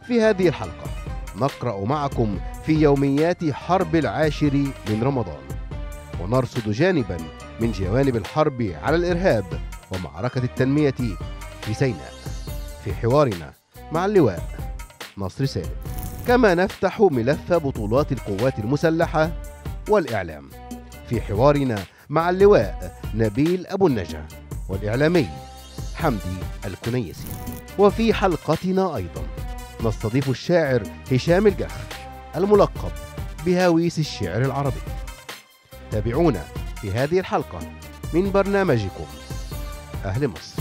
في هذه الحلقة نقرأ معكم في يوميات حرب العاشر من رمضان ونرصد جانبا من جوانب الحرب على الإرهاب ومعركة التنمية في سيناء في حوارنا مع اللواء نصر سالم كما نفتح ملف بطولات القوات المسلحة والإعلام في حوارنا مع اللواء نبيل أبو النجا والإعلامي حمدي الكنيسي وفي حلقتنا أيضا نستضيف الشاعر هشام الجخ الملقب بهاويس الشعر العربي تابعونا في هذه الحلقة من برنامجكم أهل مصر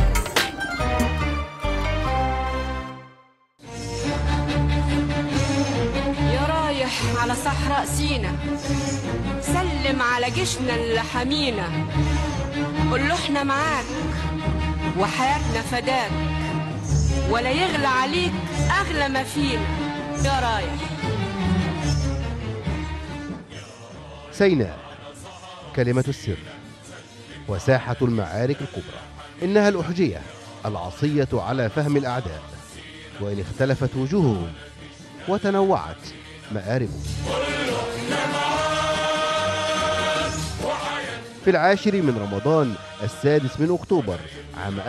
يا رايح على صحراء سينا سلم على جيشنا اللي حمينا قول له احنا معاك وحياتنا فداك ولا يغلى عليك اغلى ما فينا يا رايح سيناء كلمة السر وساحة المعارك الكبرى إنها الأحجية العصية على فهم الأعداء وإن اختلفت وجوههم وتنوعت مآربهم في العاشر من رمضان السادس من أكتوبر عام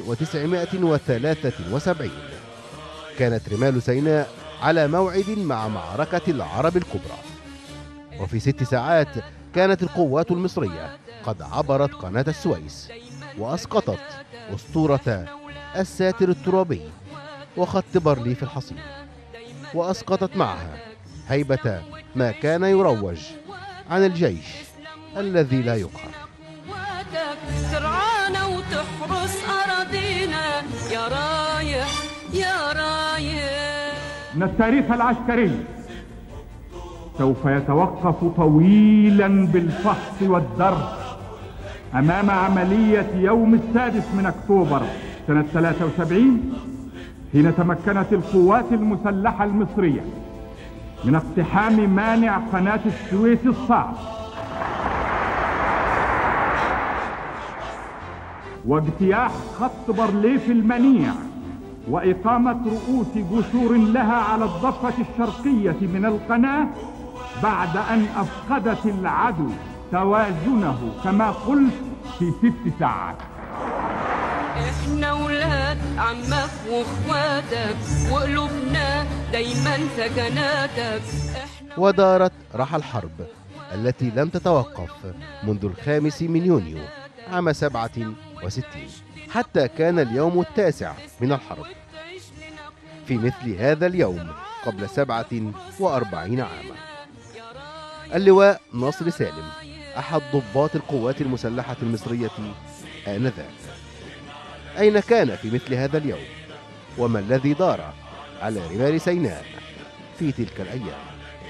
1973 كانت رمال سيناء على موعد مع معركة العرب الكبرى وفي ست ساعات كانت القوات المصرية قد عبرت قناة السويس وأسقطت أسطورة الساتر الترابي وخط بارليف الحصين وأسقطت معها هيبة ما كان يروج عن الجيش الذي لا يقهر وقتك ترعانا وتحرس أراضينا يا رايح يا رايح ان التاريخ العسكري سوف يتوقف طويلا بالفحص والدرس امام عمليه يوم السادس من اكتوبر سنه 73 حين تمكنت القوات المسلحه المصريه من اقتحام مانع قناه السويس الصعب واجتياح خط بارليف المنيع وإقامة رؤوس جسور لها على الضفة الشرقية من القناة بعد أن أفقدت العدو توازنه كما قلت في ست ساعات احنا ولاد عمك واخواتك وقلوبنا دايما سكناتك احنا ودارت رحى الحرب التي لم تتوقف منذ الخامس من يونيو عام سبعة وستين حتى كان اليوم التاسع من الحرب في مثل هذا اليوم قبل سبعة وأربعين عاما اللواء نصر سالم أحد ضباط القوات المسلحة المصرية آنذاك أين كان في مثل هذا اليوم وما الذي دار على رمال سيناء في تلك الأيام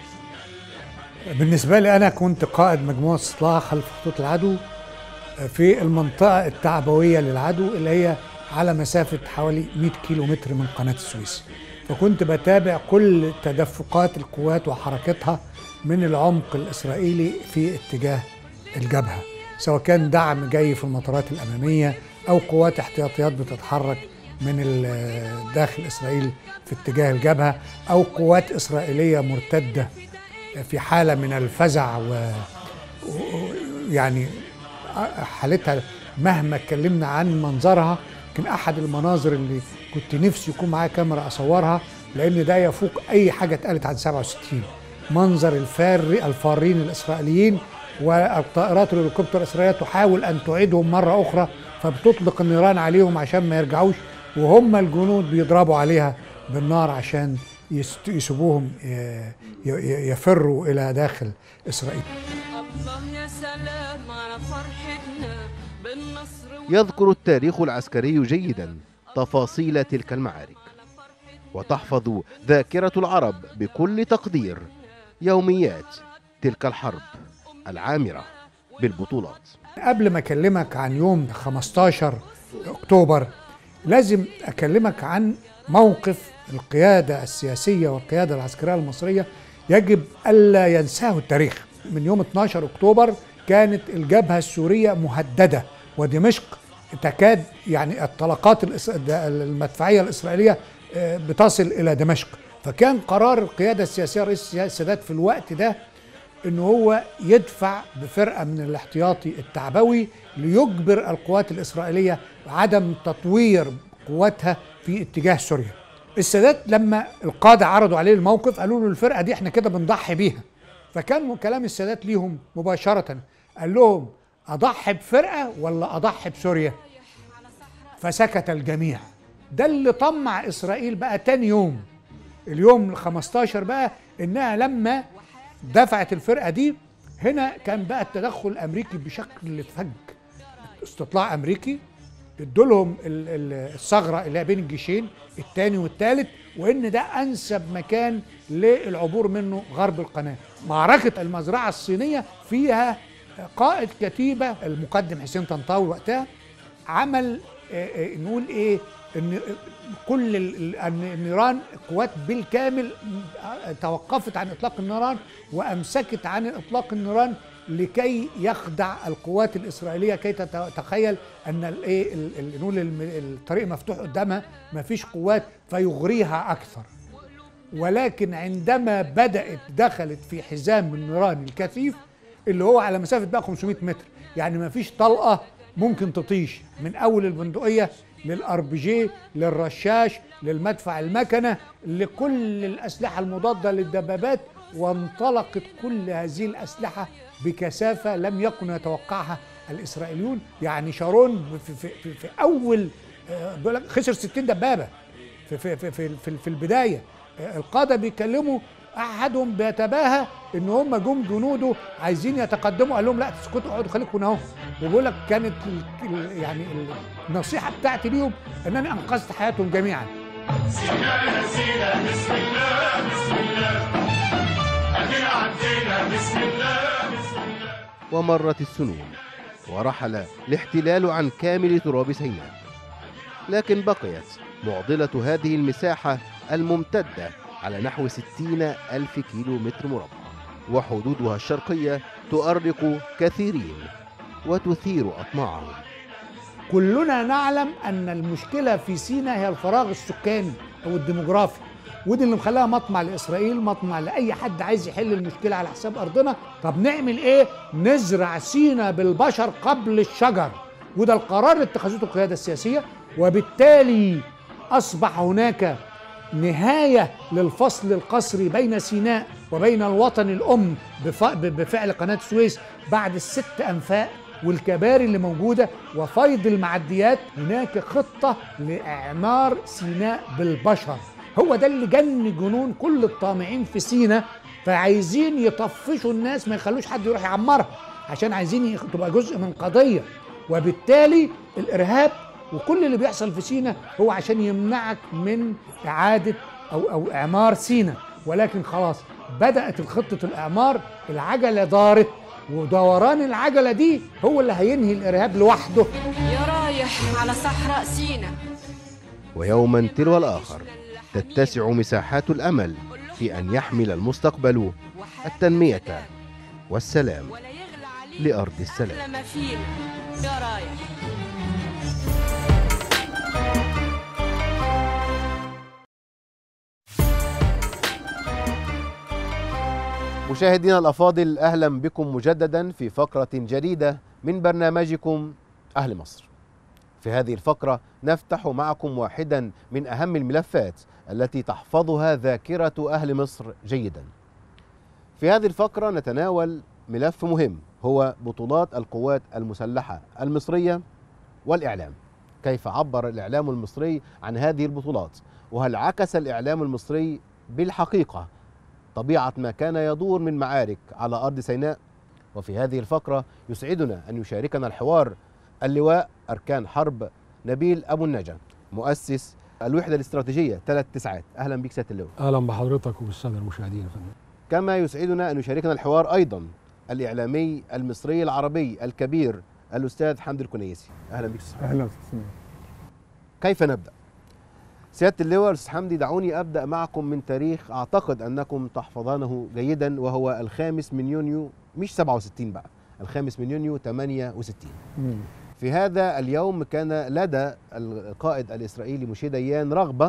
بالنسبة لي أنا كنت قائد مجموعة استطلاع خلف خطوط العدو في المنطقة التعبوية للعدو اللي هي على مسافة حوالي 100 كيلو متر من قناة السويس فكنت بتابع كل تدفقات القوات وحركتها من العمق الإسرائيلي في اتجاه الجبهة سواء كان دعم جاي في المطارات الأمامية أو قوات احتياطيات بتتحرك من ال- داخل إسرائيل في اتجاه الجبهة أو قوات إسرائيلية مرتدة في حالة من الفزع و و- يعني حالتها مهما اتكلمنا عن منظرها كان احد المناظر اللي كنت نفسي يكون معايا كاميرا اصورها لان ده يفوق اي حاجه اتقالت عن 67 منظر الفار الفارين الاسرائيليين والطائرات والهليكوبتر الاسرائيليه تحاول ان تعيدهم مره اخرى فبتطلق النيران عليهم عشان ما يرجعوش وهم الجنود بيضربوا عليها بالنار عشان يست- يسيبوهم ي- ي- يفروا الى داخل اسرائيل الله يا سلام على فرحتنا بالنصر يذكر التاريخ العسكري جيدا تفاصيل تلك المعارك وتحفظ ذاكرة العرب بكل تقدير يوميات تلك الحرب العامرة بالبطولات قبل ما اكلمك عن يوم 15 اكتوبر لازم اكلمك عن موقف القياده السياسيه والقياده العسكريه المصريه يجب الا ينساه التاريخ من يوم 12 اكتوبر كانت الجبهه السوريه مهدده ودمشق تكاد يعني الطلقات الإس- المدفعيه الاسرائيليه آه، بتصل الى دمشق فكان قرار القياده السياسيه رئيس السادات في الوقت ده ان هو يدفع بفرقه من الاحتياطي التعبوي ليجبر القوات الاسرائيليه عدم تطوير قواتها في اتجاه سوريا. السادات لما القاده عرضوا عليه الموقف قالوا له الفرقه دي احنا كده بنضحي بيها. فكان كلام السادات ليهم مباشره قال لهم اضحي بفرقه ولا اضحي بسوريا؟ فسكت الجميع. ده اللي طمع اسرائيل بقى تاني يوم اليوم ال 15 بقى انها لما دفعت الفرقه دي هنا كان بقى التدخل الامريكي بشكل فج استطلاع امريكي ادوا لهم ال- ال- الثغره اللي هي بين الجيشين الثاني والثالث وان ده انسب مكان للعبور منه غرب القناه معركه المزرعه الصينيه فيها قائد كتيبه المقدم حسين طنطاوي وقتها عمل آه، آه، نقول ايه ان كل ال- ال- ان النيران قوات بالكامل آه، توقفت عن اطلاق النيران وامسكت عن اطلاق النيران لكي يخدع القوات الاسرائيليه كي تتخيل ان الايه ال- ال- نقول الم- الطريق مفتوح قدامها ما فيش قوات فيغريها اكثر ولكن عندما بدات دخلت في حزام النيران الكثيف اللي هو على مسافه بقى 500 متر يعني ما فيش طلقه ممكن تطيش من اول البندقيه للار بي جي للرشاش للمدفع المكنه لكل الاسلحه المضاده للدبابات وانطلقت كل هذه الاسلحه بكثافه لم يكن يتوقعها الاسرائيليون يعني شارون في, في, في, في اول آه، بيقول لك خسر 60 دبابه في في في في, في, في البدايه آه، القاده بيكلموا احدهم بيتباهى ان هم جم جنوده عايزين يتقدموا قال لهم لا تسكتوا اقعدوا خليكم هنا اهو وبيقول لك كانت ال- ال- يعني ال- النصيحه بتاعتي ليهم انني انقذت حياتهم جميعا ومرت السنون ورحل الاحتلال عن كامل تراب سيناء لكن بقيت معضلة هذه المساحة الممتدة على نحو ستين ألف كيلو متر مربع وحدودها الشرقية تؤرق كثيرين وتثير أطماعهم كلنا نعلم ان المشكله في سيناء هي الفراغ السكاني او الديموغرافي ودي اللي مخليها مطمع لاسرائيل مطمع لاي حد عايز يحل المشكله على حساب ارضنا طب نعمل ايه نزرع سيناء بالبشر قبل الشجر وده القرار اللي اتخذته القياده السياسيه وبالتالي اصبح هناك نهايه للفصل القسري بين سيناء وبين الوطن الام بف- بفعل قناه السويس بعد الست انفاق والكباري اللي موجوده وفيض المعديات هناك خطه لاعمار سيناء بالبشر هو ده اللي جن جنون كل الطامعين في سيناء فعايزين يطفشوا الناس ما يخلوش حد يروح يعمرها عشان عايزين يخ- تبقى جزء من قضيه وبالتالي الارهاب وكل اللي بيحصل في سينا هو عشان يمنعك من اعاده او او اعمار سينا ولكن خلاص بدات الخطه الاعمار العجله دارت ودوران العجله دي هو اللي هينهي الارهاب لوحده يا رايح على صحراء سينا ويوما تلو الآخر تتسع مساحات الأمل في أن يحمل المستقبل التنمية والسلام ولا يغلى عليك لأرض السلام أغلى ما فينا يا رايح مشاهدينا الأفاضل أهلا بكم مجددا في فقرة جديدة من برنامجكم أهل مصر في هذه الفقرة نفتح معكم واحدا من أهم الملفات التي تحفظها ذاكرة أهل مصر جيدا في هذه الفقرة نتناول ملف مهم هو بطولات القوات المسلحة المصرية والإعلام كيف عبر الإعلام المصري عن هذه البطولات وهل عكس الإعلام المصري بالحقيقة طبيعة ما كان يدور من معارك على أرض سيناء وفي هذه الفقرة يسعدنا أن يشاركنا الحوار اللواء أركان حرب نبيل أبو النجا مؤسس الوحدة الاستراتيجية ثلاث تسعات أهلا بك سيادة اللواء اهلا بحضرتك وبالساده المشاهدين يا فندم كما يسعدنا أن يشاركنا الحوار أيضا الإعلامي المصري العربي الكبير الأستاذ حمد الكنيسي أهلا بك أستاذ حمد. اهلا استاذ كيف نبدأ؟ سيادة اللواء أستاذ حمدي دعوني أبدأ معكم من تاريخ أعتقد أنكم تحفظانه جيدا وهو الخامس من يونيو مش 67 بقى الخامس من يونيو 68 مم. في هذا اليوم كان لدى القائد الإسرائيلي موشي ديان رغبة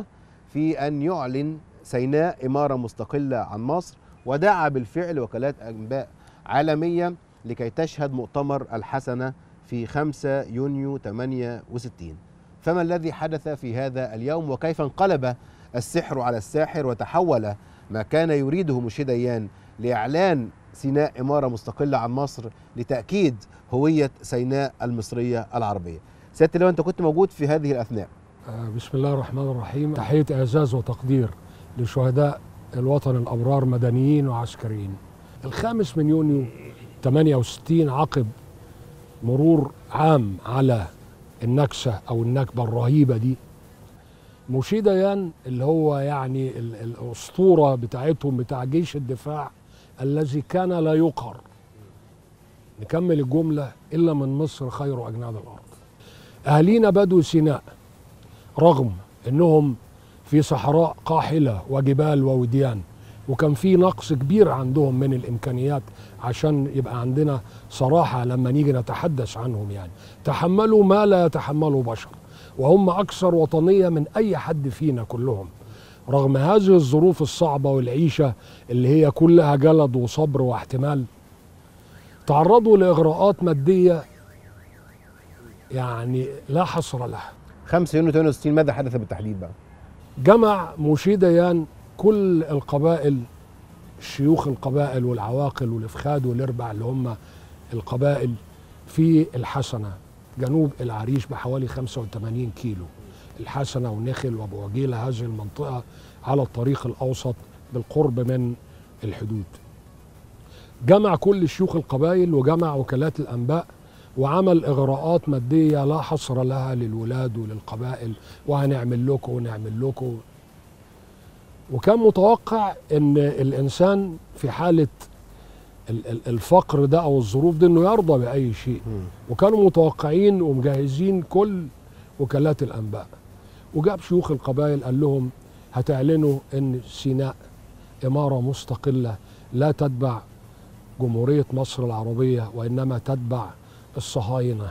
في أن يعلن سيناء إمارة مستقلة عن مصر ودعا بالفعل وكالات أنباء عالمية لكي تشهد مؤتمر الحسنة في 5 يونيو 68 فما الذي حدث في هذا اليوم وكيف انقلب السحر على الساحر وتحول ما كان يريده مشي ديان لإعلان سيناء إمارة مستقلة عن مصر لتأكيد هوية سيناء المصرية العربية سيادة اللواء أنت كنت موجود في هذه الأثناء آه، بسم الله الرحمن الرحيم تحية إعزاز وتقدير لشهداء الوطن الأبرار مدنيين وعسكريين الخامس من يونيو 68 عقب مرور عام على النكسة أو النكبة الرهيبة دي مشي ديان اللي هو يعني ال- الأسطورة بتاعتهم بتاع جيش الدفاع الذي كان لا يقهر نكمل الجملة إلا من مصر خير أجناد الأرض أهالينا بدو سيناء رغم أنهم في صحراء قاحلة وجبال ووديان وكان في نقص كبير عندهم من الإمكانيات عشان يبقى عندنا صراحة لما نيجي نتحدث عنهم يعني تحملوا ما لا يتحمله بشر وهم أكثر وطنية من أي حد فينا كلهم رغم هذه الظروف الصعبة والعيشة اللي هي كلها جلد وصبر واحتمال تعرضوا لإغراءات مادية يعني لا حصر لها 5 يونيو 68 ماذا حدث بالتحديد بقى؟ جمع مشي ديان كل القبائل شيوخ القبائل والعواقل والافخاد والاربع اللي هم القبائل في الحسنه جنوب العريش بحوالي 85 كيلو الحسنه ونخل وابو عجيله هذه المنطقه على الطريق الاوسط بالقرب من الحدود جمع كل شيوخ القبائل وجمع وكالات الانباء وعمل اغراءات ماديه لا حصر لها للولاد وللقبائل وهنعمل لكم ونعمل لكم وكان متوقع ان الانسان في حاله ال- ال- الفقر ده او الظروف دي انه يرضى باي شيء وكانوا متوقعين ومجهزين كل وكالات الانباء وجاب شيوخ القبائل قال لهم هتعلنوا ان سيناء اماره مستقله لا تتبع جمهوريه مصر العربيه وانما تتبع الصهاينه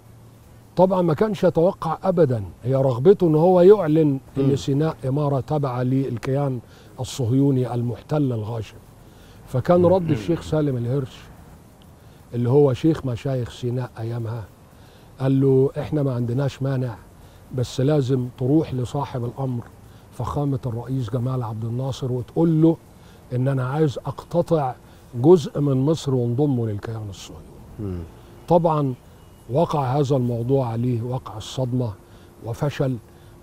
طبعا ما كانش يتوقع ابدا هي رغبته ان هو يعلن ان مم. سيناء اماره تابعه للكيان الصهيوني المحتل الغاشم فكان رد الشيخ سالم الهرش اللي هو شيخ مشايخ سيناء ايامها قال له احنا ما عندناش مانع بس لازم تروح لصاحب الامر فخامه الرئيس جمال عبد الناصر وتقول له ان انا عايز اقتطع جزء من مصر وانضمه للكيان الصهيوني مم. طبعا وقع هذا الموضوع عليه وقع الصدمة وفشل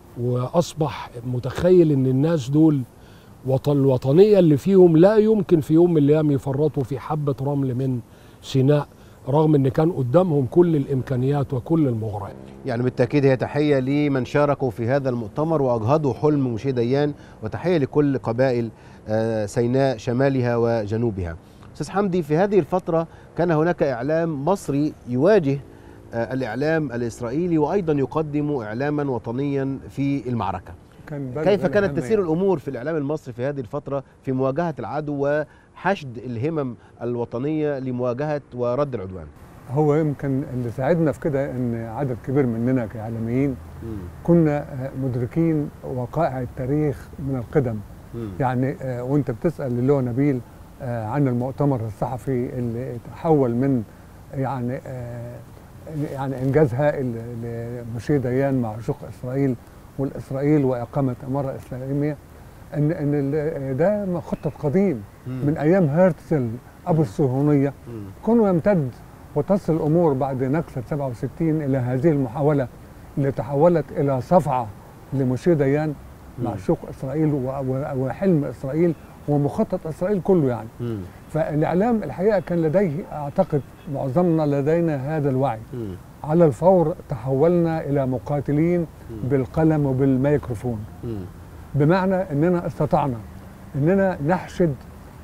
وأصبح متخيل أن الناس دول وطن الوطنية اللي فيهم لا يمكن في يوم من الأيام يفرطوا في حبة رمل من سيناء رغم أن كان قدامهم كل الإمكانيات وكل المغريات يعني بالتأكيد هي تحية لمن شاركوا في هذا المؤتمر وأجهضوا حلم مشي ديان وتحية لكل قبائل آه، سيناء شمالها وجنوبها أستاذ حمدي في هذه الفترة كان هناك إعلام مصري يواجه آه، الإعلام الإسرائيلي وأيضا يقدم إعلاما وطنيا في المعركة كان بلد كيف كانت الأهم تسير يعني. الأمور في الإعلام المصري في هذه الفترة في مواجهة العدو وحشد الهمم الوطنية لمواجهة ورد العدوان هو يمكن اللي ساعدنا في كده ان عدد كبير مننا كاعلاميين كنا آه، مدركين وقائع التاريخ من القدم يعني آه، وانت بتسال اللي هو نبيل آه، عن المؤتمر الصحفي اللي تحول من يعني آه، يعني انجاز هائل لمشي ديان مع شق اسرائيل والاسرائيل واقامه اماره اسلاميه ان ان ال- ده خطه قديم من ايام هرتزل ابو الصهيونيه كونه يمتد وتصل الامور بعد نكسه 67 الى هذه المحاوله اللي تحولت الى صفعه لمشي ديان مع شوق اسرائيل و- و- وحلم اسرائيل ومخطط اسرائيل كله يعني فالاعلام الحقيقه كان لديه اعتقد معظمنا لدينا هذا الوعي على الفور تحولنا الى مقاتلين بالقلم وبالميكروفون بمعنى اننا استطعنا اننا نحشد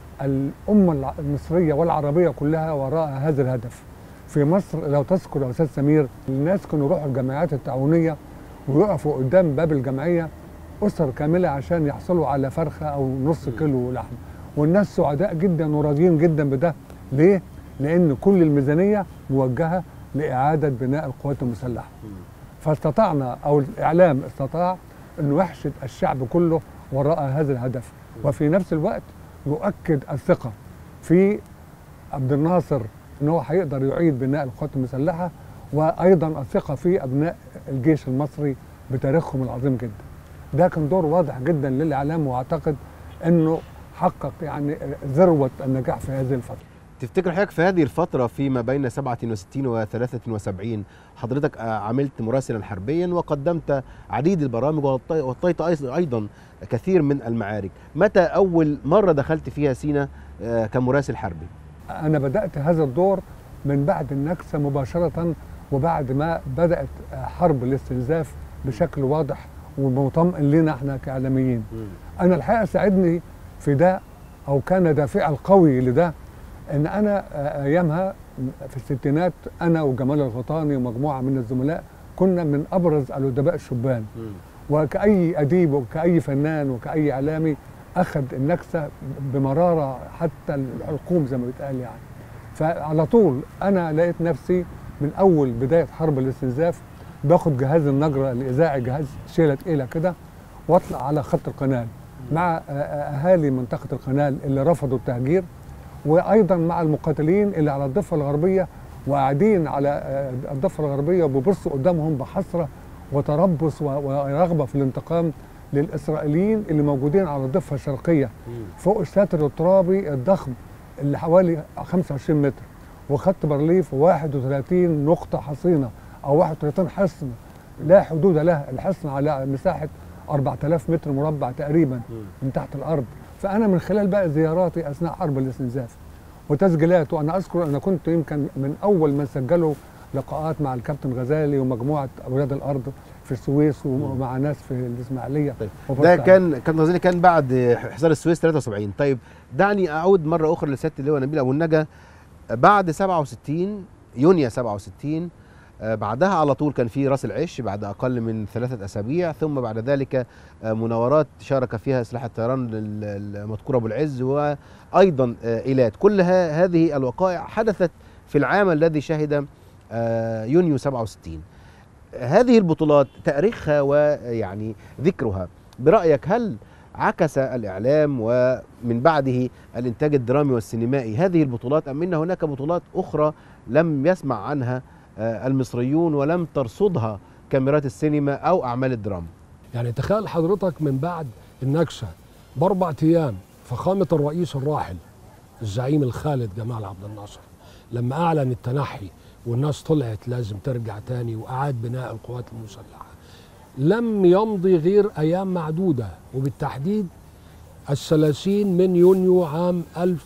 الامه الع- المصريه والعربيه كلها وراء هذا الهدف في مصر لو تذكر يا استاذ سمير الناس كانوا يروحوا الجمعيات التعاونيه ويقفوا قدام باب الجمعيه اسر كامله عشان يحصلوا على فرخه او نص كيلو لحم والناس سعداء جدا وراضيين جدا بده ليه؟ لان كل الميزانيه موجهه لاعاده بناء القوات المسلحه فاستطعنا او الاعلام استطاع انه يحشد الشعب كله وراء هذا الهدف وفي نفس الوقت يؤكد الثقه في عبد الناصر ان هو هيقدر يعيد بناء القوات المسلحه وايضا الثقه في ابناء الجيش المصري بتاريخهم العظيم جدا. ده كان دور واضح جدا للاعلام واعتقد انه حقق يعني ذروه النجاح في هذه الفتره. تفتكر حضرتك في هذه الفترة فيما بين 67 و 73 حضرتك آه، عملت مراسلا حربيا وقدمت عديد البرامج وغطي- وغطيت أيض- أيضا كثير من المعارك متى أول مرة دخلت فيها سينا آه، كمراسل حربي انا بدات هذا الدور من بعد النكسه مباشره وبعد ما بدات حرب الاستنزاف بشكل واضح ومطمئن لنا احنا كاعلاميين انا الحقيقه ساعدني في ده او كان دافع القوي لده ان انا آه، ايامها في الستينات انا وجمال الغطاني ومجموعه من الزملاء كنا من ابرز الادباء الشبان وكأي أديب وكأي فنان وكأي إعلامي أخذ النكسة بمرارة حتى الحلقوم زي ما بيتقال يعني فعلى طول أنا لقيت نفسي من أول بداية حرب الاستنزاف باخد جهاز النجرة الإذاعي جهاز شيلة تقيلة كده واطلع على خط القناة مع آه، آه، أهالي منطقة القناة اللي رفضوا التهجير وأيضا مع المقاتلين اللي على الضفة الغربية وقاعدين على آه، الضفة الغربية وبيبصوا قدامهم بحسرة وتربص و- ورغبة في الانتقام للإسرائيليين اللي موجودين على الضفة الشرقية فوق الساتر الترابي الضخم اللي حوالي 25 متر وخط بارليف 31 نقطة حصينة أو 31 حصن لا حدود لها الحصن على مساحة 4000 متر مربع تقريبا من تحت الأرض فأنا من خلال بقى زياراتي أثناء حرب الاستنزاف وتسجيلات وأنا أذكر أنا كنت يمكن من أول من سجلوا لقاءات مع الكابتن غزالي ومجموعة أولاد الأرض في السويس ومع ناس في الإسماعيلية طيب ده وبورسعيد. كان كان غزالي كان بعد حصار السويس 73 طيب دعني اعود مره اخرى لسياده اللواء نبيل ابو النجا بعد 67 يونيو 67 آه، بعدها على طول كان في راس العش بعد اقل من ثلاثه اسابيع ثم بعد ذلك آه، مناورات شارك فيها سلاح الطيران ال- المذكور ابو العز وايضا آه، ايلات كل ها- هذه الوقائع حدثت في العام الذي شهد آه، يونيو 67 هذه البطولات تاريخها ويعني ذكرها برأيك هل عكس الإعلام ومن بعده الإنتاج الدرامي والسينمائي هذه البطولات أم أن هناك بطولات أخرى لم يسمع عنها آه، المصريون ولم ترصدها كاميرات السينما أو أعمال الدراما يعني تخيل حضرتك من بعد النكسة بأربع أيام فخامة الرئيس الراحل الزعيم الخالد جمال عبد الناصر لما أعلن التنحي والناس طلعت لازم ترجع تاني وأعاد بناء القوات المسلحة لم يمضي غير أيام معدودة وبالتحديد الثلاثين من يونيو عام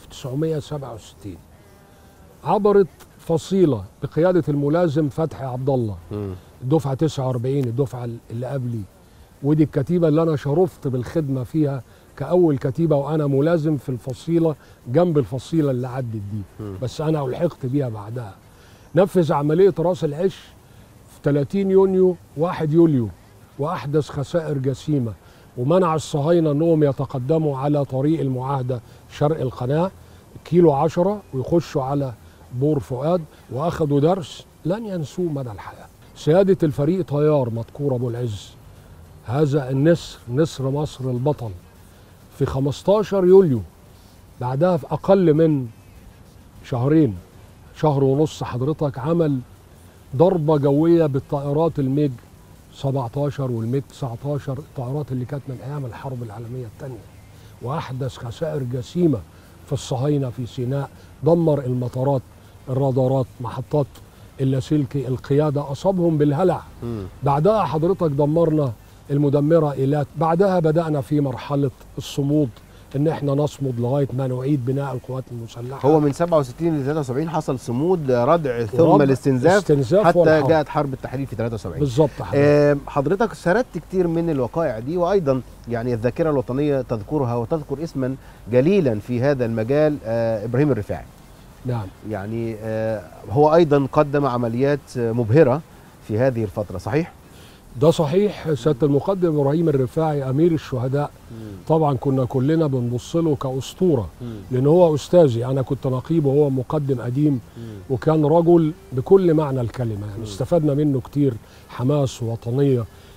1967 عبرت فصيلة بقيادة الملازم فتحي عبد الله الدفعة 49 الدفعة اللي قبلي ودي الكتيبة اللي أنا شرفت بالخدمة فيها كأول كتيبة وأنا ملازم في الفصيلة جنب الفصيلة اللي عدت دي بس أنا ألحقت بيها بعدها نفذ عملية راس العش في 30 يونيو 1 يوليو وأحدث خسائر جسيمة ومنع الصهاينة أنهم يتقدموا على طريق المعاهدة شرق القناة كيلو عشرة ويخشوا على بور فؤاد وأخذوا درس لن ينسوه مدى الحياة سيادة الفريق طيار مذكور أبو العز هذا النسر نسر مصر البطل في 15 يوليو بعدها في أقل من شهرين شهر ونص حضرتك عمل ضربة جوية بالطائرات الميج 17 والميج 19 الطائرات اللي كانت من أيام الحرب العالمية الثانية وأحدث خسائر جسيمة في الصهاينة في سيناء دمر المطارات الرادارات محطات اللاسلكي القيادة أصابهم بالهلع بعدها حضرتك دمرنا المدمرة إيلات بعدها بدأنا في مرحلة الصمود ان احنا نصمد لغايه ما نعيد بناء القوات المسلحه هو من 67 ل 73 حصل صمود ردع ثم ردع، الاستنزاف استنزاف حتى والحرب. جاءت حرب التحرير في 73 بالظبط حضرتك. آه، حضرتك سردت كتير من الوقائع دي وايضا يعني الذاكره الوطنيه تذكرها وتذكر اسما جليلا في هذا المجال آه، ابراهيم الرفاعي نعم يعني آه، هو ايضا قدم عمليات آه، مبهره في هذه الفتره صحيح ده صحيح سياده المقدم ابراهيم الرفاعي امير الشهداء طبعا كنا كلنا بنبص له كاسطوره لان هو استاذي انا كنت نقيب وهو مقدم قديم وكان رجل بكل معنى الكلمه يعني استفدنا منه كتير حماس ووطنيه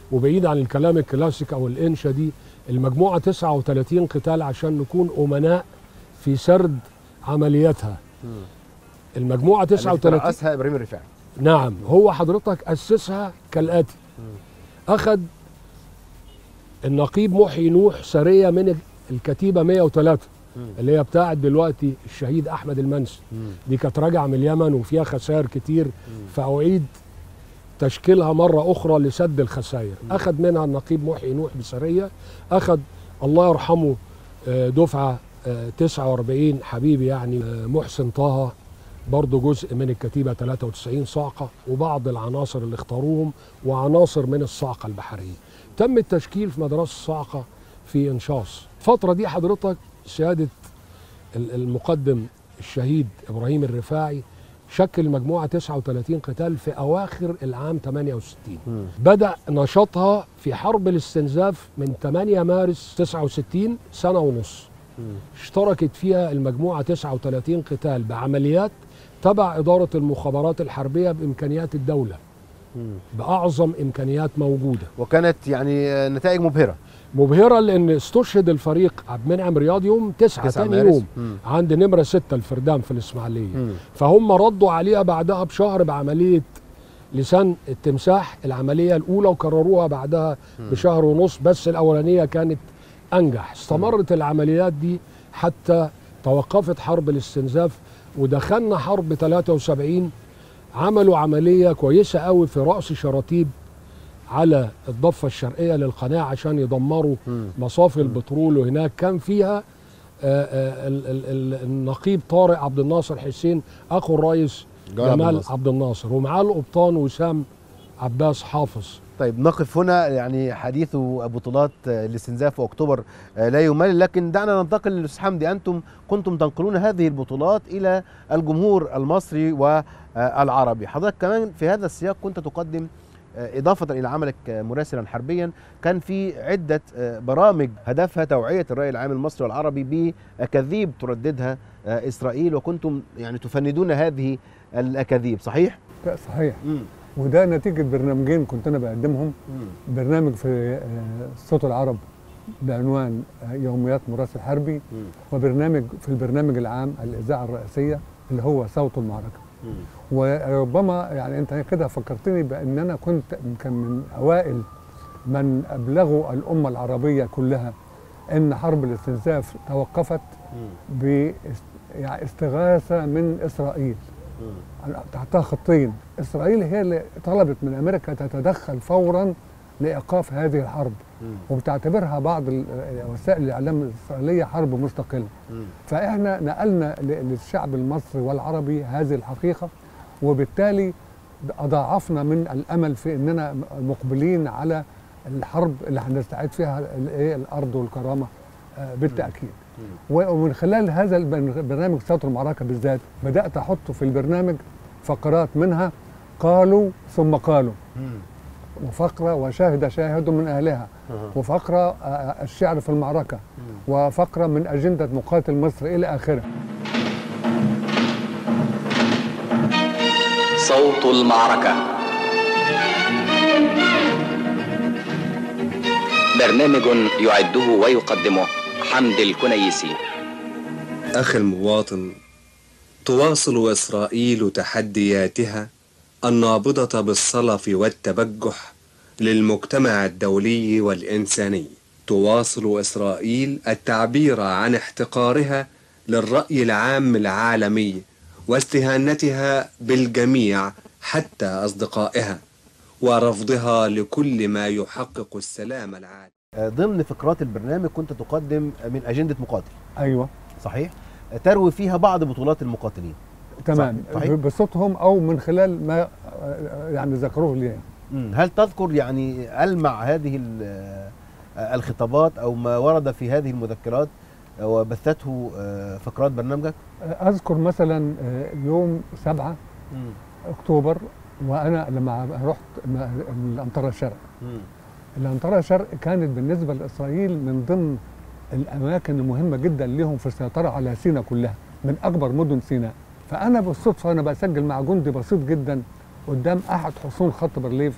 وبعيد عن الكلام الكلاسيك او الانشا دي المجموعه 39 قتال عشان نكون امناء في سرد عملياتها المجموعه التي 39 ترأسها ابراهيم الرفاعي نعم هو حضرتك أسسها كالآتي أخذ النقيب محيي نوح سرية من الكتيبة 103 اللي هي بتاعت دلوقتي الشهيد أحمد المنسي دي كانت راجعة من اليمن وفيها خسائر كتير فأعيد تشكيلها مرة أخرى لسد الخسائر أخذ منها النقيب محيي نوح بسرية أخذ الله يرحمه آه، دفعة آه، 49 حبيبي يعني آه، محسن طه برضه جزء من الكتيبة 93 صاعقة وبعض العناصر اللي اختاروهم وعناصر من الصاعقة البحرية تم التشكيل في مدرسة الصاعقة في إنشاص الفترة دي حضرتك سيادة ال- المقدم الشهيد إبراهيم الرفاعي شكل مجموعة 39 قتال في أواخر العام 68 بدأ نشاطها في حرب الاستنزاف من 8 مارس 69 سنة ونص اشتركت فيها المجموعة 39 قتال بعمليات تبع إدارة المخابرات الحربية بإمكانيات الدولة بأعظم إمكانيات موجودة وكانت يعني آه، نتائج مبهره مبهرة لأن استشهد الفريق عبد المنعم رياض يوم 9 9 تاني مارس. يوم مم. عند نمرة 6 الفردان في الإسماعيلية مم. فهم ردوا عليها بعدها بشهر بعملية لسان التمساح العملية الأولى وكرروها بعدها بشهر ونص بس الأولانية كانت أنجح استمرت العمليات دي حتى توقفت حرب الاستنزاف ودخلنا حرب 73 عملوا عملية كويسة قوي في رأس شراطيب على الضفة الشرقية للقناة عشان يدمروا مصافي البترول وهناك كان فيها آه، آه، ال- ال- ال- النقيب طارق عبد الناصر حسين أخو الرئيس جمال عبد جمال الناصر. عبد الناصر ومعاه القبطان وسام عباس حافظ طيب نقف هنا يعني حديث بطولات آه، الاستنزاف واكتوبر آه، لا يمل لكن دعنا ننتقل للاستاذ حمدي انتم كنتم تنقلون هذه البطولات الى الجمهور المصري والعربي حضرتك كمان في هذا السياق كنت تقدم آه، إضافة إلى عملك آه، مراسلا حربيا كان في عدة آه، برامج هدفها توعية الرأي العام المصري والعربي بأكاذيب ترددها آه، إسرائيل وكنتم يعني تفندون هذه الأكاذيب صحيح؟ ده صحيح مم. وده نتيجه برنامجين كنت انا بقدمهم مم. برنامج في آه، صوت العرب بعنوان آه، يوميات مراسل حربي مم. وبرنامج في البرنامج العام الاذاعه الرئيسيه اللي هو صوت المعركه مم. وربما يعني انت كده فكرتني بان انا كنت يمكن من اوائل من ابلغوا الامه العربيه كلها ان حرب الاستنزاف توقفت مم. ب يعني استغاثه من اسرائيل مم. تحتها خطين اسرائيل هي اللي طلبت من امريكا تتدخل فورا لايقاف هذه الحرب مم. وبتعتبرها بعض ال- وسائل الاعلام الاسرائيليه حرب مستقله مم. فاحنا نقلنا ل- للشعب المصري والعربي هذه الحقيقه وبالتالي اضاعفنا من الامل في اننا مقبلين على الحرب اللي هنستعيد فيها ال- إيه الارض والكرامه آه، بالتاكيد ومن خلال هذا البرن- برنامج صوت المعركه بالذات بدات احط في البرنامج فقرات منها قالوا ثم قالوا مم. وفقره وشاهد شاهد من اهلها أها. وفقره آه، الشعر في المعركه وفقره من اجنده مقاتل مصر الى اخره صوت المعركة برنامج يعده ويقدمه حمد الكنيسي أخي المواطن تواصل إسرائيل تحدياتها النابضة بالصلف والتبجح للمجتمع الدولي والإنساني تواصل إسرائيل التعبير عن احتقارها للرأي العام العالمي واستهانتها بالجميع حتى أصدقائها ورفضها لكل ما يحقق السلام العالمي آه، ضمن فقرات البرنامج كنت تقدم من أجندة مقاتل ايوه صحيح تروي فيها بعض بطولات المقاتلين تمام صحيح. بصوتهم او من خلال ما آه، يعني ذكروه لي مم. هل تذكر يعني ألمع هذه ال- آه، الخطابات أو ما ورد في هذه المذكرات آه، وبثته آه، فقرات برنامجك؟ آه، اذكر مثلا آه، يوم 7 اكتوبر وانا لما رحت م- الانطره الشرق مم. الانطره الشرق كانت بالنسبه لاسرائيل من ضمن الاماكن المهمه جدا لهم في السيطره على سيناء كلها من اكبر مدن سيناء فانا بالصدفه انا بسجل مع جندي بسيط جدا قدام احد حصون خط برليف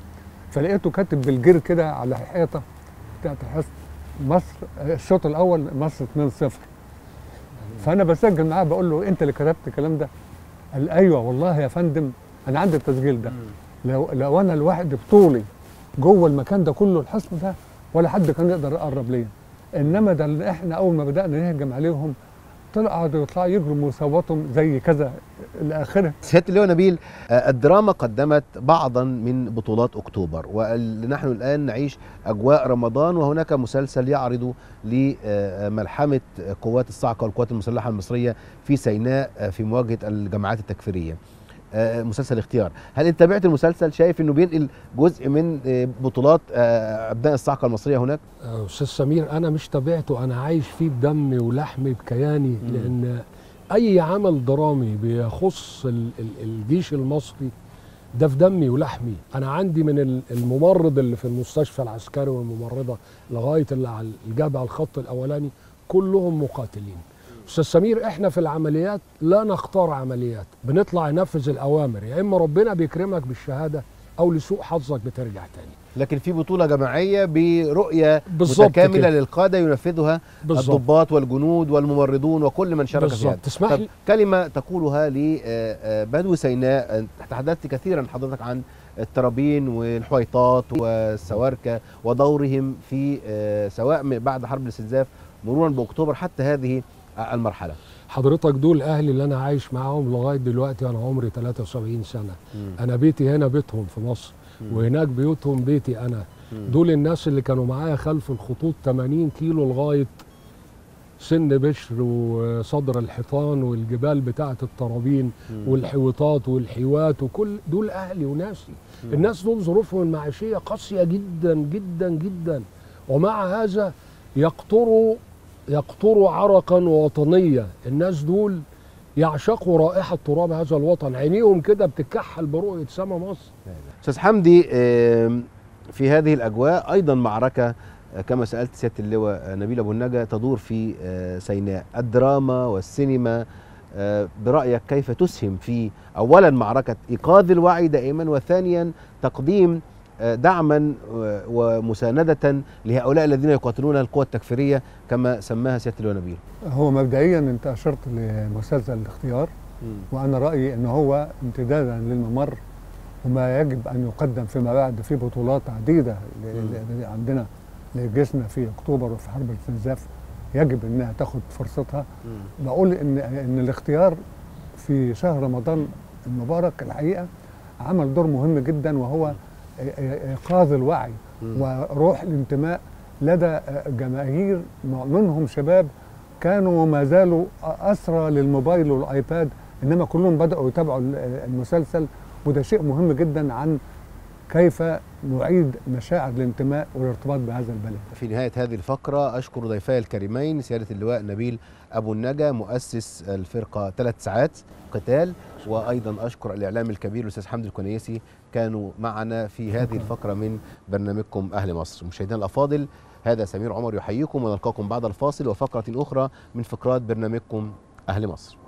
فلقيته كاتب بالجير كده على الحيطه بتاعت الحصن مصر الشوط الاول مصر 2-0 فانا بسجل معاه بقول له انت اللي كتبت الكلام ده قال ايوه والله يا فندم انا عندي التسجيل ده لو لو انا لوحدي بطولي جوه المكان ده كله الحصن ده ولا حد كان يقدر يقرب ليا انما ده اللي احنا اول ما بدانا نهجم عليهم طلعوا قعدوا يطلعوا يجروا وصوتهم زي كذا الى اخره سياده اللواء نبيل آه، الدراما قدمت بعضا من بطولات اكتوبر ونحن الان نعيش اجواء رمضان وهناك مسلسل يعرض لملحمه قوات الصاعقه والقوات المسلحه المصريه في سيناء آه، في مواجهه الجماعات التكفيريه آه، مسلسل اختيار هل انت تابعت المسلسل شايف انه بينقل جزء من آه، بطولات آه، ابناء الصاعقه المصريه هناك آه، استاذ سمير انا مش تابعته انا عايش فيه بدمي ولحمي بكياني لان اي عمل درامي بيخص ال- ال- الجيش المصري ده في دمي ولحمي انا عندي من ال- الممرض اللي في المستشفى العسكري والممرضه لغايه اللي على الجبهه الخط الاولاني كلهم مقاتلين استاذ سمير احنا في العمليات لا نختار عمليات بنطلع ننفذ الاوامر يا اما ربنا بيكرمك بالشهاده او لسوء حظك بترجع تاني لكن في بطوله جماعيه برؤيه بالظبط متكامله كده. للقاده ينفذها بالظبط. الضباط والجنود والممرضون وكل من شارك في بالظبط. هذا تسمح طب لي- كلمه تقولها لبدو سيناء أنت تحدثت كثيرا حضرتك عن الترابين والحويطات والسواركه ودورهم في آه، سواء من بعد حرب الاستنزاف مرورا باكتوبر حتى هذه المرحله حضرتك دول اهلي اللي انا عايش معاهم لغايه دلوقتي وانا عمري 73 سنه انا بيتي هنا بيتهم في مصر وهناك بيوتهم بيتي انا دول الناس اللي كانوا معايا خلف الخطوط 80 كيلو لغايه سن بشر وصدر الحيطان والجبال بتاعه الترابين والحويطات والحيوات وكل دول اهلي وناسي الناس دول ظروفهم المعيشيه قاسيه جدا جدا جدا ومع هذا يقطروا يقطروا عرقا وطنيه الناس دول يعشقوا رائحه تراب هذا الوطن عينيهم كده بتكحل برؤيه سما مصر استاذ حمدي آم، في هذه الاجواء ايضا معركه آه، كما سالت سياده اللواء آه، نبيل ابو النجا تدور في آه، سيناء الدراما والسينما آه، برايك كيف تسهم في اولا معركه ايقاظ الوعي دائما وثانيا تقديم آه، دعما آه، ومسانده لهؤلاء الذين يقاتلون القوى التكفيريه كما سماها سياده اللواء نبيل هو مبدئيا انت اشرت لمسلسل الاختيار وانا رايي ان هو امتدادا للممر وما يجب ان يقدم فيما بعد في بطولات عديده ل- ل- عندنا لجيشنا في اكتوبر وفي حرب الاستنزاف يجب انها تاخد فرصتها بقول ان ان الاختيار في شهر رمضان المبارك الحقيقه عمل دور مهم جدا وهو ايقاظ الوعي وروح الانتماء لدى جماهير منهم شباب كانوا وما زالوا اسرى للموبايل والايباد انما كلهم بداوا يتابعوا المسلسل وده شيء مهم جدا عن كيف نعيد مشاعر الانتماء والارتباط بهذا البلد في نهاية هذه الفقرة أشكر ضيفي الكريمين سيادة اللواء نبيل أبو النجا مؤسس الفرقة ثلاث ساعات قتال وأيضا أشكر الإعلام الكبير الأستاذ حمدي الكنيسي كانوا معنا في هذه الفقرة من برنامجكم أهل مصر مشاهدينا الأفاضل هذا سمير عمر يحييكم ونلقاكم بعد الفاصل وفقرة أخرى من فقرات برنامجكم أهل مصر